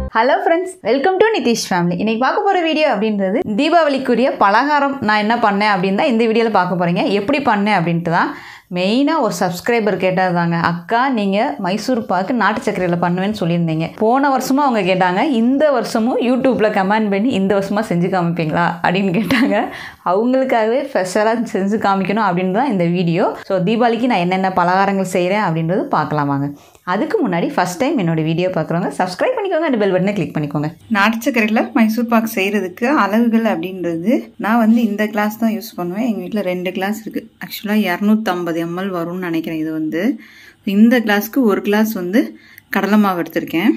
hello friends welcome to Nitish family இன்னைக்கு பார்க்க போகிற வீடியோ அப்படின்றது தீபாவளிக்குரிய பலகாரம் நான் என்ன பண்ணேன் அப்படின்னு தான் இந்த வீடியோவில் பார்க்க போகிறீங்க எப்படி பண்ணேன் அப்படின்ட்டு தான் மெயினாக ஒரு சப்ஸ்கிரைபர் கேட்டது தாங்க அக்கா நீங்கள் மைசூர் பாக்கு நாட்டு சர்க்கரையில் பண்ணுவேன்னு சொல்லியிருந்தீங்க போன வருஷமும் அவங்க கேட்டாங்க இந்த வருஷமும் யூடியூப்பில் கமெண்ட் பண்ணி இந்த வருஷமாக செஞ்சு காமிப்பீங்களா அப்படின்னு கேட்டாங்க அவங்களுக்காகவே ஸ்பெஷலாக செஞ்சு காமிக்கணும் அப்படின்னு தான் இந்த வீடியோ ஸோ தீபாவளிக்கு நான் என்னென்ன பலகாரங்கள் செய்கிறேன் அப்படின்றது பார்க்கலாம் வாங்க அதுக்கு முன்னாடி ஃபஸ்ட் டைம் என்னோட வீடியோ பார்க்குறவங்க சப்ஸ்கிரைப் பண்ணிக்கோங்க அந்த பெல் பட்டனை கிளிக் பண்ணிக்கோங்க நாட்டு சர்க்கரையில் மைசூர் பாக் செய்கிறதுக்கு அளவுகள் அப்படின்றது நான் வந்து இந்த கிளாஸ் தான் யூஸ் பண்ணுவேன் எங்கள் வீட்டில் ரெண்டு கிளாஸ் இருக்குது ஆக்சுவலாக இரநூத்தம்பது எம்எல் வரும்னு நினைக்கிறேன் இது வந்து இந்த கிளாஸ்க்கு ஒரு கிளாஸ் வந்து கடலை மாவு எடுத்திருக்கேன்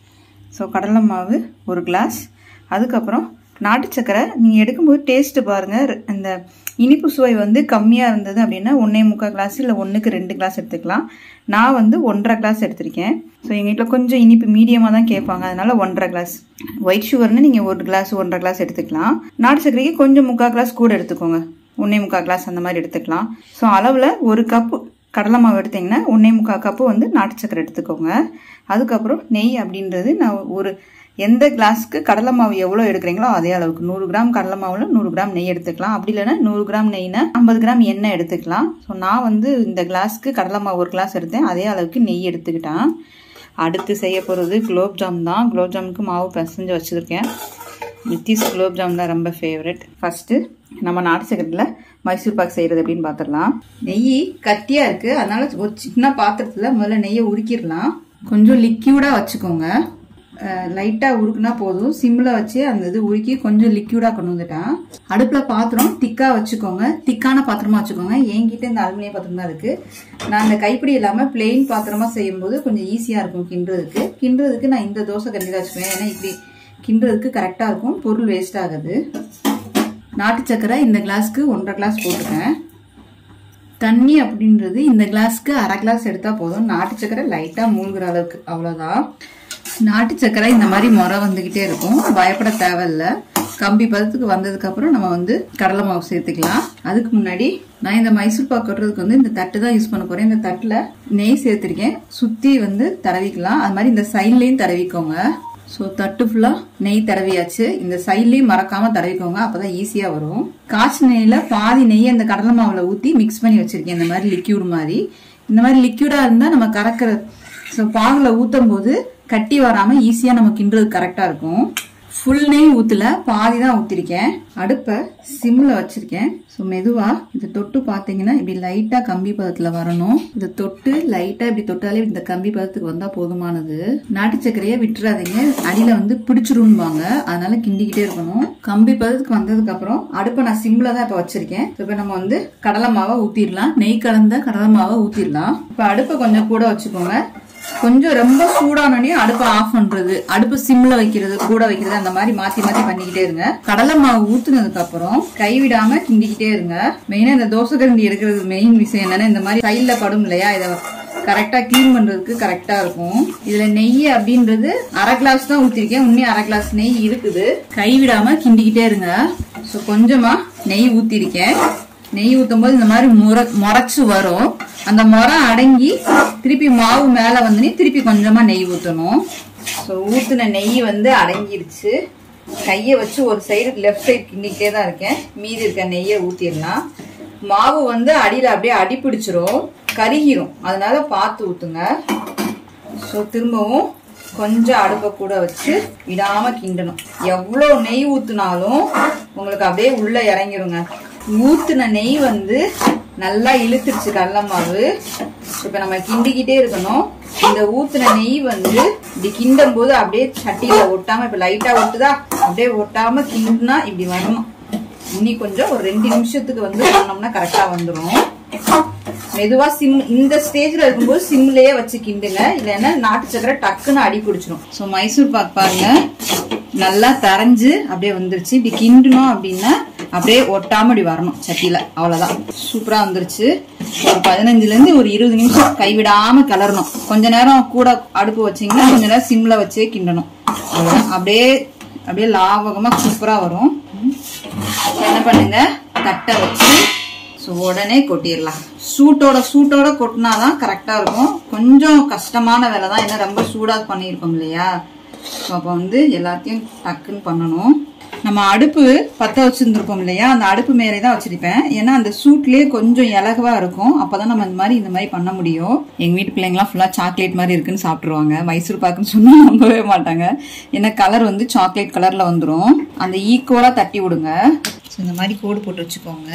ஸோ கடலை மாவு ஒரு கிளாஸ் அதுக்கப்புறம் நாட்டு சர்க்கரை நீங்கள் எடுக்கும்போது டேஸ்ட்டு பாருங்கள் இந்த இனிப்பு சுவை வந்து கம்மியாக இருந்தது அப்படின்னா ஒன்றே முக்கால் கிளாஸ் இல்லை ஒன்றுக்கு ரெண்டு கிளாஸ் எடுத்துக்கலாம் நான் வந்து ஒன்றரை கிளாஸ் எடுத்திருக்கேன் ஸோ எங்கள் வீட்டில் கொஞ்சம் இனிப்பு மீடியமாக தான் கேட்பாங்க அதனால ஒன்றரை கிளாஸ் ஒயிட் சுகர்னு நீங்கள் ஒரு கிளாஸ் ஒன்றரை கிளாஸ் எடுத்துக்கலாம் நாட்டு சர்க்கரைக்கு கொஞ்சம் முக்கால் கிளாஸ் கூட எடுத்துக்கோங்க ஒன்றே முக்கால் கிளாஸ் அந்த மாதிரி எடுத்துக்கலாம் ஸோ அளவில் ஒரு கப்பு கடலை மாவு எடுத்திங்கன்னா ஒன்றே முக்கால் கப்பு வந்து நாட்டு சர்க்கரை எடுத்துக்கோங்க அதுக்கப்புறம் நெய் அப்படின்றது நான் ஒரு எந்த கிளாஸ்க்கு கடலை மாவு எவ்வளோ எடுக்கிறீங்களோ அதே அளவுக்கு நூறு கிராம் கடலை மாவுல நூறு கிராம் நெய் எடுத்துக்கலாம் அப்படி இல்லைன்னா நூறு கிராம் நெய்னா ஐம்பது கிராம் எண்ணெய் எடுத்துக்கலாம் ஸோ நான் வந்து இந்த கிளாஸ்க்கு கடலை மாவு ஒரு கிளாஸ் எடுத்தேன் அதே அளவுக்கு நெய் எடுத்துக்கிட்டேன் அடுத்து செய்ய போகிறது குலோப் ஜாம் தான் குலோப் ஜாமுக்கு மாவு பிசைஞ்சு வச்சுருக்கேன் நித்திஷ் குலோப் ஜாம் தான் ரொம்ப ஃபேவரட் ஃபஸ்ட்டு நம்ம நாட்டு சக்கரத்தில் மைசூர் பாக் செய்கிறது அப்படின்னு பார்த்துடலாம் நெய் கட்டியாக இருக்குது அதனால ஒரு சின்ன பாத்திரத்தில் முதல்ல நெய்யை உருக்கிடலாம் கொஞ்சம் லிக்யூடாக வச்சுக்கோங்க லைட்டாக உருக்குனா போதும் சிம்மில் வச்சு அந்த இது உருக்கி கொஞ்சம் லிக்யூடாக கொண்டு வந்துட்டேன் அடுப்பில் பாத்திரம் திக்காக வச்சுக்கோங்க திக்கான பாத்திரமா வச்சுக்கோங்க என்கிட்ட இந்த அலுமினிய பாத்திரம் தான் இருக்குது நான் இந்த கைப்பிடி இல்லாமல் பிளெயின் பாத்திரமா செய்யும்போது கொஞ்சம் ஈஸியாக இருக்கும் கிண்டுறதுக்கு கிண்டுறதுக்கு நான் இந்த தோசை கண்டி தான் வச்சுக்குவேன் ஏன்னா இப்படி கிண்டுறதுக்கு கரெக்டாக இருக்கும் பொருள் வேஸ்ட் ஆகுது நாட்டு சக்கரை இந்த கிளாஸ்க்கு ஒன்றரை கிளாஸ் போட்டுருக்கேன் தண்ணி அப்படின்றது இந்த கிளாஸ்க்கு அரை கிளாஸ் எடுத்தால் போதும் நாட்டு சக்கரை லைட்டாக மூழ்கிற அளவுக்கு அவ்வளோதான் நாட்டு சக்கரை இந்த மாதிரி முறை வந்துக்கிட்டே இருக்கும் பயப்பட தேவையில்ல கம்பி பதத்துக்கு வந்ததுக்கு அப்புறம் நம்ம வந்து கடலை மாவு சேர்த்துக்கலாம் அதுக்கு முன்னாடி நான் இந்த மைசூர் பாக்கு கொட்டுறதுக்கு வந்து இந்த தட்டு தான் யூஸ் பண்ண போறேன் இந்த தட்டுல நெய் சேர்த்திருக்கேன் சுத்தி வந்து தடவிக்கலாம் அது மாதிரி இந்த சைட்லயும் தடவிக்கோங்க ஸோ தட்டு ஃபுல்லாக நெய் தடவியாச்சு இந்த சைட்லேயும் மறக்காம தடவிக்கோங்க அப்போதான் ஈஸியாக வரும் காய்ச்சி நெய்யில் பாதி நெய் அந்த கடலை மாவில் ஊற்றி மிக்ஸ் பண்ணி வச்சிருக்கேன் இந்த மாதிரி லிக்யூட் மாதிரி இந்த மாதிரி லிக்யூடாக இருந்தால் நம்ம கறக்கிற ஸோ பாகில் ஊற்றும் போது கட்டி வராமல் ஈஸியாக நம்ம கிண்டுறது கரெக்டாக இருக்கும் ஃபுல் நெய் ஊற்றல பாதி தான் ஊற்றிருக்கேன் அடுப்பை சிம்மில் வச்சுருக்கேன் ஸோ மெதுவாக இதை தொட்டு பார்த்தீங்கன்னா இப்படி லைட்டாக கம்பி பதத்தில் வரணும் இதை தொட்டு லைட்டாக இப்படி தொட்டாலே இந்த கம்பி பதத்துக்கு வந்தால் போதுமானது நாட்டு சர்க்கரையை விட்டுறாதீங்க அடியில் வந்து பிடிச்சிரும்பாங்க அதனால கிண்டிக்கிட்டே இருக்கணும் கம்பி பதத்துக்கு வந்ததுக்கு அப்புறம் அடுப்பை நான் சிம்மில் தான் இப்போ வச்சிருக்கேன் இப்போ நம்ம வந்து கடலை மாவை ஊற்றிடலாம் நெய் கலந்த கடலை மாவை ஊற்றிடலாம் இப்போ அடுப்பை கொஞ்சம் கூட வச்சுக்கோங்க கொஞ்சம் ரொம்ப சூடானோடனே அடுப்பை ஆஃப் பண்றது அடுப்பு சிம்ல வைக்கிறது கூட வைக்கிறது அந்த மாதிரி மாத்தி மாத்தி பண்ணிக்கிட்டே இருங்க கடலை மாவு ஊத்துனதுக்கு அப்புறம் கைவிடாம கிண்டிக்கிட்டே இருங்க மெயினா இந்த தோசை கரண்டி எடுக்கிறது மெயின் விஷயம் என்னன்னா இந்த மாதிரி கையில படும் இல்லையா இதை கரெக்டா கிளீன் பண்றதுக்கு கரெக்டா இருக்கும் இதுல நெய் அப்படின்றது அரை கிளாஸ் தான் ஊத்திருக்கேன் இன்னும் அரை கிளாஸ் நெய் இருக்குது கைவிடாம கிண்டிக்கிட்டே இருங்க ஸோ கொஞ்சமா நெய் ஊத்திருக்கேன் நெய் ஊற்றும் போது இந்த மாதிரி முறை முறைச்சு வரும் அந்த முறை அடங்கி திருப்பி மாவு மேலே வந்து திருப்பி கொஞ்சமாக நெய் ஊற்றணும் ஸோ ஊற்றின நெய் வந்து அடங்கிருச்சு கையை வச்சு ஒரு சைடு லெஃப்ட் சைடு கிண்டிக்கிட்டே தான் இருக்கேன் மீதி இருக்க நெய்யை ஊற்றிடலாம் மாவு வந்து அடியில் அப்படியே அடி பிடிச்சிரும் கருகிரும் அதனால பார்த்து ஊற்றுங்க ஸோ திரும்பவும் கொஞ்சம் அடுப்பை கூட வச்சு விடாம கிண்டணும் எவ்வளோ நெய் ஊத்துனாலும் உங்களுக்கு அப்படியே உள்ள இறங்கிருங்க ஊத்துன நெய் வந்து நல்லா இழுத்துருச்சு கடல மாவு இப்ப நம்ம கிண்டிக்கிட்டே இருக்கணும் இந்த ஊத்துன நெய் வந்து இப்படி கிண்டும் போது அப்படியே சட்டியில ஒட்டாம இப்ப லைட்டா ஒட்டுதா அப்படியே ஒட்டாம கிண்டுனா இப்படி வரணும் இன்னி கொஞ்சம் ஒரு ரெண்டு நிமிஷத்துக்கு வந்து பண்ணோம்னா கரெக்டா வந்துடும் மெதுவா சிம் இந்த ஸ்டேஜ்ல இருக்கும்போது சிம்லயே வச்சு கிண்டுங்க இல்லைன்னா நாட்டு சக்கரை டக்குன்னு அடி பிடிச்சிரும் ஸோ மைசூர் பாக் பாருங்க நல்லா தரைஞ்சு அப்படியே வந்துருச்சு இப்படி கிண்டணும் அப்படின்னா அப்படியே ஒட்டாம இப்படி வரணும் சட்டியில அவ்வளவுதான் சூப்பரா வந்துருச்சு ஒரு பதினஞ்சுல இருந்து ஒரு இருபது நிமிஷம் கைவிடாம கிளறணும் கொஞ்ச நேரம் கூட அடுப்பு வச்சீங்கன்னா கொஞ்ச நேரம் சிம்ல வச்சே கிண்டணும் அவ்வளவுதான் அப்படியே அப்படியே லாவகமா சூப்பரா வரும் என்ன பண்ணுங்க தட்டை வச்சு ஸோ உடனே கொட்டிடலாம் சூட்டோட சூட்டோட கொட்டினாதான் கரெக்டாக இருக்கும் கொஞ்சம் கஷ்டமான வேலை தான் ஏன்னா ரொம்ப சூடாக பண்ணியிருக்கோம் இல்லையா ஸோ ஸோ அப்போ வந்து எல்லாத்தையும் டக்குன்னு பண்ணணும் நம்ம அடுப்பு பற்ற வச்சுருந்துருப்போம் இல்லையா அந்த அடுப்பு மேலே தான் வச்சிருப்பேன் ஏன்னா அந்த சூட்லேயே கொஞ்சம் இலகுவா இருக்கும் அப்பதான் நம்ம இந்த மாதிரி இந்த மாதிரி பண்ண முடியும் எங்கள் வீட்டு பிள்ளைங்களாம் ஃபுல்லாக சாக்லேட் மாதிரி இருக்குன்னு சாப்பிட்ருவாங்க மைசூர் பாக்குன்னு சொன்னால் நம்பவே மாட்டாங்க ஏன்னா கலர் வந்து சாக்லேட் கலரில் வந்துடும் அந்த ஈக்குவலாக தட்டி விடுங்க ஸோ இந்த மாதிரி கோடு போட்டு வச்சுக்கோங்க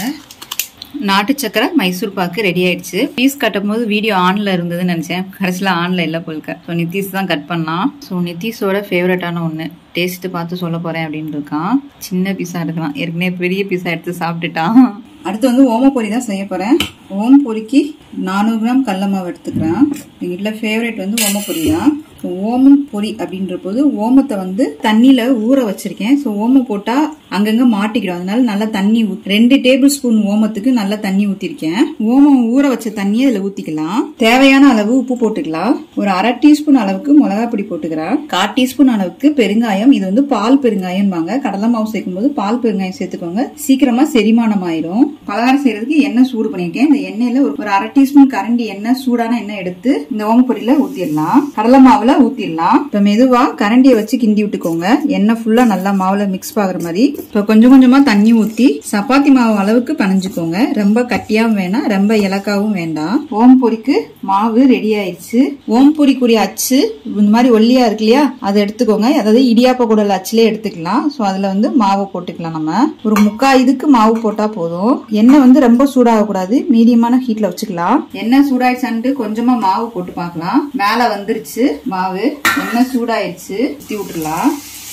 நாட்டு சக்கரை மைசூர் பாக்கு ரெடி ஆயிடுச்சு பீஸ் கட்டும் போது வீடியோ ஆன்ல இருந்ததுன்னு நினைச்சேன் கடைசியில் ஆன்ல இல்லை போயிருக்க ஸோ நிதிஷ் தான் கட் பண்ணான் ஸோ நிதிஷோட ஃபேவரட்டான ஒன்று டேஸ்ட் பார்த்து சொல்ல போறேன் அப்படின்னு இருக்கான் சின்ன பீஸா இருக்கலாம் ஏற்கனவே பெரிய பீஸா எடுத்து சாப்பிட்டுட்டான் அடுத்து வந்து ஓமப்பொரி தான் செய்ய போறேன் ஓமப்பொரிக்கு நானூறு கிராம் கடல மாவு எடுத்துக்கிறேன் எங்கள் வீட்டில் ஃபேவரட் வந்து ஓமப்பொரி தான் ஓமம் பொரி அப்படின்ற போது ஓமத்தை வந்து தண்ணியில ஊற வச்சிருக்கேன் ஸோ ஓமம் போட்டா அங்கங்க மாட்டிக்கிடும் அதனால நல்லா தண்ணி ஊத் ரெண்டு டேபிள் ஸ்பூன் ஓமத்துக்கு நல்லா தண்ணி ஊத்திருக்கேன் ஓமம் ஊற வச்ச தண்ணியை இதுல ஊத்திக்கலாம் தேவையான அளவு உப்பு போட்டுக்கலாம் ஒரு அரை டீஸ்பூன் அளவுக்கு மிளகாய் பொடி போட்டுக்கிறேன் கால் டீஸ்பூன் அளவுக்கு பெருங்காயம் இது வந்து பால் பெருங்காயம் வாங்க கடலை மாவு சேர்க்கும் போது பால் பெருங்காயம் சேர்த்துக்கோங்க சீக்கிரமா செரிமானம் ஆயிடும் பலகாரம் செய்யறதுக்கு எண்ணெய் சூடு பண்ணியிருக்கேன் இந்த எண்ணெயில ஒரு ஒரு அரை டீஸ்பூன் கரண்டி எண்ணெய் சூடான எண்ணெய் எடுத்து இந்த ஓமப்பொரியில ஊத்திடலாம் கடலை மாவுல ஊத்திடலாம் இப்ப மெதுவா கரண்டியை வச்சு கிண்டி விட்டுக்கோங்க எண்ணெய் ஃபுல்லா நல்லா மாவுல மிக்ஸ் ஆகுற மாதிரி இப்ப கொஞ்சம் கொஞ்சமா தண்ணி ஊத்தி சப்பாத்தி மாவு அளவுக்கு பனைஞ்சுக்கோங்க ரொம்ப கட்டியாவும் வேணாம் ரொம்ப இலக்காவும் வேண்டாம் ஓம் பொரிக்கு மாவு ரெடி ஆயிடுச்சு ஓம் பொரிக்குரிய அச்சு இந்த மாதிரி ஒல்லியா இருக்கு இல்லையா அதை எடுத்துக்கோங்க அதாவது இடியாப்ப குடல் அச்சுலேயே எடுத்துக்கலாம் ஸோ அதுல வந்து மாவை போட்டுக்கலாம் நம்ம ஒரு முக்கா இதுக்கு மாவு போட்டா போதும் எண்ணெய் வந்து ரொம்ப சூடாக கூடாது மீடியமான ஹீட்ல வச்சுக்கலாம் எண்ணெய் சூடாயிடுச்சான்ட்டு கொஞ்சமா மாவு போட்டு பார்க்கலாம் மேல வந்துருச்சு மாவு எண்ணெய் சூடாயிடுச்சு ஊத்தி விட்டுலாம்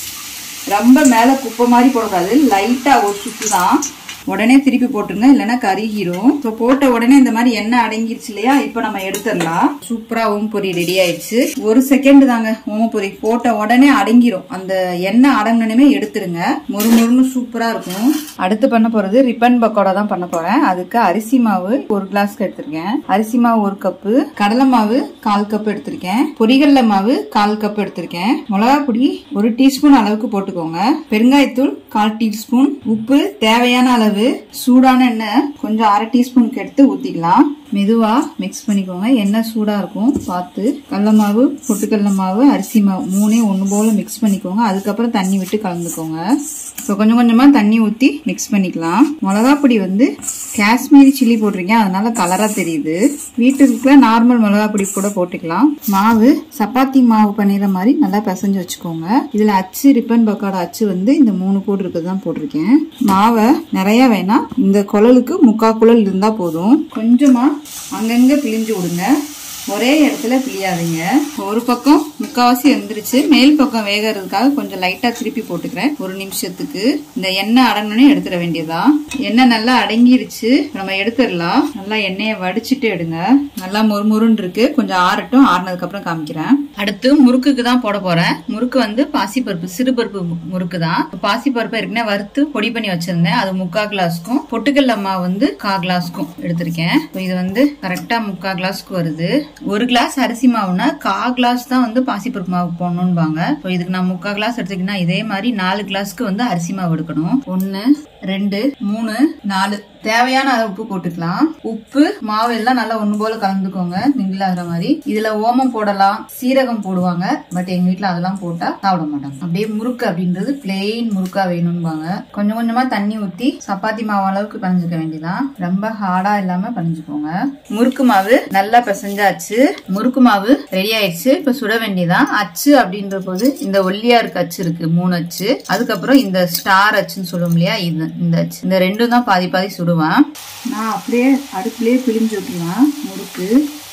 ரொம்ப மேல குப்பை மாதிரி போடக்கூடாது லைட்டா ஒரு சுத்து தான் உடனே திருப்பி போட்டுருங்க இல்லைன்னா கருகிரும் ஸோ போட்ட உடனே இந்த மாதிரி எண்ணெய் அடங்கிருச்சு இல்லையா இப்போ நம்ம எடுத்துடலாம் சூப்பரா ஓம்பொரி ரெடி ஆயிடுச்சு ஒரு செகண்ட் தாங்க ஓமப்பொரி போட்ட உடனே அடங்கிரும் அந்த எண்ணெய் அடங்கினுமே எடுத்துருங்க மொறு மொறுன்னு சூப்பரா இருக்கும் அடுத்து பண்ண போறது ரிப்பன் பக்கோடா தான் பண்ண போறேன் அதுக்கு அரிசி மாவு ஒரு கிளாஸ்க்கு எடுத்திருக்கேன் அரிசி மாவு ஒரு கப்பு கடலை மாவு கால் கப் எடுத்திருக்கேன் பொரிகடலை மாவு கால் கப் எடுத்திருக்கேன் மிளகா பொடி ஒரு டீஸ்பூன் அளவுக்கு போட்டுக்கோங்க பெருங்காயத்தூள் கால் டீஸ்பூன் உப்பு தேவையான அளவு சூடான எண்ணெய் கொஞ்சம் அரை டீஸ்பூனுக்கு எடுத்து ஊத்திக்கலாம் மெதுவா மிக்ஸ் பண்ணிக்கோங்க எண்ணெய் சூடா இருக்கும் பார்த்து கடல மாவு பொட்டுக்கடல மாவு அரிசி மாவு மூணையும் ஒன்று போல மிக்ஸ் பண்ணிக்கோங்க அதுக்கப்புறம் தண்ணி விட்டு கலந்துக்கோங்க இப்போ கொஞ்சம் கொஞ்சமா தண்ணி ஊத்தி மிக்ஸ் பண்ணிக்கலாம் மிளகா பொடி வந்து காஷ்மீரி சில்லி போட்டிருக்கேன் அதனால கலரா தெரியுது வீட்டுக்குள்ள நார்மல் மிளகா பொடி கூட போட்டுக்கலாம் மாவு சப்பாத்தி மாவு பண்ணிடுற மாதிரி நல்லா பிசைஞ்சு வச்சுக்கோங்க இதுல அச்சு ரிப்பன் பக்காட அச்சு வந்து இந்த மூணு போடு தான் போட்டிருக்கேன் மாவை நிறைய வேணாம் இந்த குழலுக்கு முக்கா குழல் இருந்தா போதும் கொஞ்சமா அங்கங்க பிழிஞ்சு விடுங்க ஒரே இடத்துல பிழியாதீங்க ஒரு பக்கம் முக்காவாசி வெந்துருச்சு மேல் பக்கம் வேகறதுக்காக கொஞ்சம் லைட்டா திருப்பி போட்டுக்கிறேன் ஒரு நிமிஷத்துக்கு இந்த எண்ணெய் அடங்கணும்னு எடுத்துட வேண்டியதா எண்ணெய் நல்லா அடங்கிருச்சு நம்ம எடுத்துடலாம் நல்லா எண்ணெயை வடிச்சிட்டு எடுங்க நல்லா மொறுமொறுன்னு இருக்கு கொஞ்சம் ஆறட்டும் ஆறுனதுக்கு அப்புறம் காமிக்கிறேன் அடுத்து முறுக்குக்கு தான் போட போறேன் முறுக்கு வந்து பாசிப்பருப்பு சிறுபருப்பு மு- முறுக்கு தான் பாசிப்பருப்பு ஏற்கனவே வறுத்து பொடி பண்ணி வச்சிருந்தேன் அது முக்கா கிளாஸ்க்கும் பொட்டுக்கல்ல மாவு வந்து கா கிளாஸ்க்கும் எடுத்திருக்கேன் இப்போ இது வந்து கரெக்டா முக்கா கிளாஸ்க்கு வருது ஒரு கிளாஸ் அரிசி மாவுனா கா கிளாஸ் தான் வந்து பாசிப்பருப்பு மாவு போடணும்பாங்க இப்போ இதுக்கு நான் முக்கா கிளாஸ் எடுத்துக்கினா இதே மாதிரி நாலு கிளாஸ்க்கு வந்து அரிசி மாவு எடுக்கணும் ஒன்னு ரெண்டு மூணு நாலு தேவையான அளவு உப்பு போட்டுக்கலாம் உப்பு மாவு எல்லாம் நல்லா ஒண்ணு போல கலந்துக்கோங்க நிங்களாகிற மாதிரி இதுல ஓமம் போடலாம் சீரகம் போடுவாங்க பட் எங்க வீட்ல அதெல்லாம் போட்டா சாப்பிட மாட்டாங்க அப்படியே முறுக்கு அப்படின்றது பிளெயின் முறுக்கா வேணும்பாங்க கொஞ்சம் கொஞ்சமா தண்ணி ஊத்தி சப்பாத்தி மாவு அளவுக்கு பனைஞ்சுக்க வேண்டியதான் ரொம்ப ஹார்டா இல்லாம பனைஞ்சுக்கோங்க முறுக்கு மாவு நல்லா பிசைஞ்சாச்சு முறுக்கு மாவு ரெடி ஆயிடுச்சு இப்ப சுட வேண்டியதான் அச்சு அப்படின்ற போது இந்த ஒல்லியா இருக்க அச்சு இருக்கு மூணு அச்சு அதுக்கப்புறம் இந்த ஸ்டார் அச்சுன்னு சொல்லுவோம் இல்லையா இது இந்த அச்சு இந்த ரெண்டும் தான் பாதி பாதி சுடுவேன் நான் அப்படியே அடுப்புலயே பிழிஞ்சு விட்டுருவேன் முறுக்கு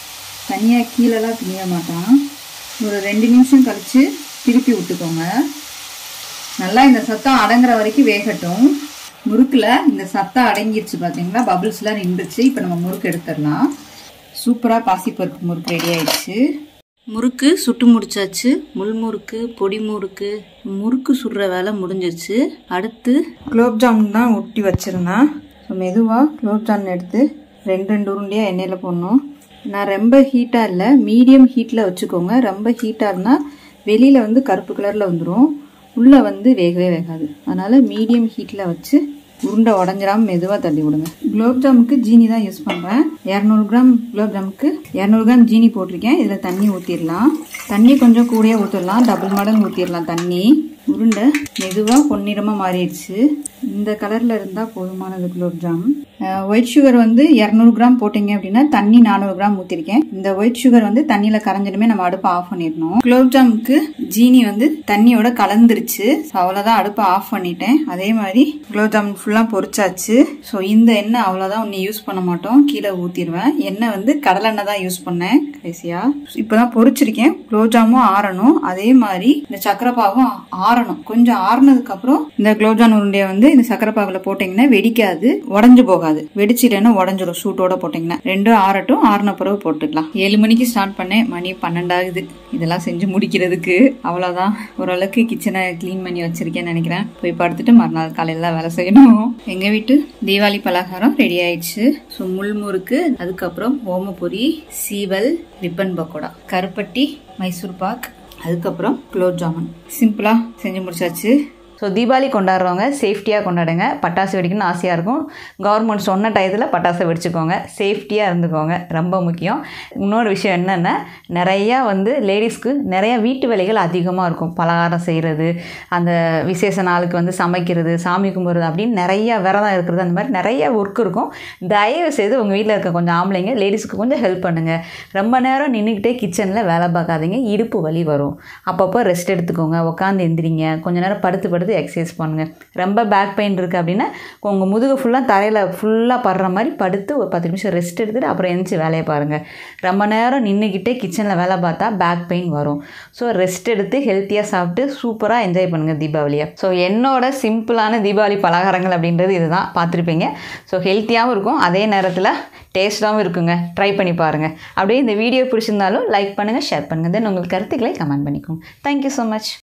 தனியாக கீழெல்லாம் பிழிய மாட்டான் ஒரு ரெண்டு நிமிஷம் கழிச்சு திருப்பி விட்டுக்கோங்க நல்லா இந்த சத்தம் அடங்குற வரைக்கும் வேகட்டும் முறுக்குல இந்த சத்தம் அடங்கிருச்சு பாத்தீங்களா பபிள்ஸ்லாம் நின்றுச்சு இப்போ நம்ம முறுக்கு எடுத்துடலாம் சூப்பராக பாசிப்பருப்பு முறுக்கு ரெடி ஆயிடுச்சு முறுக்கு சுட்டு முடிச்சாச்சு முள் முறுக்கு பொடி முறுக்கு முறுக்கு சுடுற வேலை முடிஞ்சிருச்சு அடுத்து குலோப் ஜாமுன் தான் ஒட்டி வச்சிருந்தேன் ஸோ மெதுவாக குலோப் ஜாமுன் எடுத்து ரெண்டு ரெண்டு உருண்டையாக எண்ணெயில் போடணும் நான் ரொம்ப ஹீட்டாக இல்லை மீடியம் ஹீட்டில் வச்சுக்கோங்க ரொம்ப ஹீட்டாக இருந்தால் வெளியில் வந்து கருப்பு கலரில் வந்துடும் உள்ளே வந்து வேகவே வேகாது அதனால் மீடியம் ஹீட்டில் வச்சு உருண்டை உடஞ்சிடாம மெதுவாக தள்ளி விடுங்க குலோப் ஜாமுக்கு ஜீனி தான் யூஸ் பண்ணுறேன் இரநூறு கிராம் குலோப் ஜாமுக்கு இரநூறு கிராம் ஜீனி போட்டிருக்கேன் இதில் தண்ணி ஊற்றிடலாம் தண்ணி கொஞ்சம் கூடயே ஊற்றிடலாம் டபுள் மடங்கு ஊற்றிடலாம் தண்ணி உருண்டை மெதுவாக பொன்னிறமாக மாறிடுச்சு இந்த கலரில் இருந்தால் போதுமானது குலோப் ஜாம் ஒயிட் சுகர் வந்து இரநூறு கிராம் போட்டிங்க அப்படின்னா தண்ணி நானூறு கிராம் ஊற்றிருக்கேன் இந்த ஒயிட் சுகர் வந்து தண்ணியில் கரைஞ்சிடுமே நம்ம அடுப்பை ஆஃப் பண்ணிடணும் குலோப் ஜாமுக்கு ஜீனி வந்து தண்ணியோட கலந்துருச்சு ஸோ அவ்வளோதான் அடுப்பை ஆஃப் பண்ணிட்டேன் அதே மாதிரி குலோப் ஜாமுன் ஃபுல்லாக பொரிச்சாச்சு ஸோ இந்த எண்ணெய் அவ்வளோதான் ஒன்று யூஸ் பண்ண மாட்டோம் கீழே ஊற்றிடுவேன் எண்ணெய் வந்து கடலெண்ணெய் தான் யூஸ் பண்ணேன் கடைசியாக இப்போ தான் பொரிச்சிருக்கேன் குலோப் ஜாமும் ஆறணும் அதே மாதிரி இந்த சக்கரை பாகும் ஆறணும் கொஞ்சம் ஆறுனதுக்கு அப்புறம் இந்த குலோப் ஜாமுன் உருண்டையை வந்து இந்த சக்கரை பாகுல போட்டீங்கன்னா வெடிக்காது உடஞ்சு போகாது வெடிச்சிட்டேன்னா உடஞ்சிடும் சூட்டோட போட்டீங்கன்னா ரெண்டும் ஆறட்டும் ஆறுன பிறகு போட்டுக்கலாம் ஏழு மணிக்கு ஸ்டார்ட் பண்ணேன் மணி பன்னெண்டாகுது இதெல்லாம் செஞ்சு முடிக்கிறதுக்கு அவ்வளோதான் ஓரளவுக்கு கிச்சனை க்ளீன் பண்ணி வச்சிருக்கேன்னு நினைக்கிறேன் போய் படுத்துட்டு மறுநாள் காலையில வேலை செய்யணும் எங்க வீட்டு தீபாவளி பலகாரம் ரெடி ஆயிடுச்சு ஸோ முள்முறுக்கு அதுக்கப்புறம் ஓமபொரி சீவல் ரிப்பன் பக்கோடா கருப்பட்டி மைசூர் பாக் அதுக்கப்புறம் குலோப் ஜாமுன் சிம்பிளா செஞ்சு முடிச்சாச்சு ஸோ தீபாவளி கொண்டாடுறவங்க சேஃப்டியாக கொண்டாடுங்க பட்டாசு வெடிக்கணும்னு ஆசையாக இருக்கும் கவர்மெண்ட் சொன்ன டயத்தில் பட்டாசு வெடிச்சுக்கோங்க சேஃப்டியாக இருந்துக்கோங்க ரொம்ப முக்கியம் இன்னொரு விஷயம் என்னென்னா நிறையா வந்து லேடிஸ்க்கு நிறையா வீட்டு வேலைகள் அதிகமாக இருக்கும் பலகாரம் செய்கிறது அந்த விசேஷ நாளுக்கு வந்து சமைக்கிறது சாமி கும்பிட்றது அப்படின்னு நிறையா விரதம் இருக்கிறது அந்த மாதிரி நிறைய ஒர்க் இருக்கும் தயவு செய்து உங்கள் வீட்டில் இருக்க கொஞ்சம் ஆம்பளைங்க லேடிஸ்க்கு கொஞ்சம் ஹெல்ப் பண்ணுங்கள் ரொம்ப நேரம் நின்றுக்கிட்டே கிச்சனில் வேலை பார்க்காதீங்க இடுப்பு வலி வரும் அப்பப்போ ரெஸ்ட் எடுத்துக்கோங்க உட்காந்து எந்திரிங்க கொஞ்ச நேரம் படுத்து படுத்து எக்ஸசைஸ் பண்ணுங்கள் ரொம்ப பேக் பெயின் இருக்குது அப்படின்னா உங்கள் முதுகு ஃபுல்லாக தரையில் ஃபுல்லாக படுற மாதிரி படுத்து ஒரு பத்து நிமிஷம் ரெஸ்ட் எடுத்துகிட்டு அப்புறம் எழுந்துச்சி வேலையை பாருங்கள் ரொம்ப நேரம் நின்றுக்கிட்டே கிச்சனில் வேலை பார்த்தா பேக் பெயின் வரும் ஸோ ரெஸ்ட் எடுத்து ஹெல்த்தியாக சாப்பிட்டு சூப்பராக என்ஜாய் பண்ணுங்கள் தீபாவளியை ஸோ என்னோட சிம்பிளான தீபாவளி பலகாரங்கள் அப்படின்றது இதுதான் பார்த்துருப்பீங்க ஸோ ஹெல்த்தியாகவும் இருக்கும் அதே நேரத்தில் டேஸ்ட்டாகவும் இருக்குங்க ட்ரை பண்ணி பாருங்கள் அப்படியே இந்த வீடியோ பிடிச்சிருந்தாலும் லைக் பண்ணுங்கள் ஷேர் பண்ணுங்கள் தென் உங்கள் கருத்துக்களை கமெண்ட் பண்ணிக்கோங்க தேங்க்யூ ஸோ மச்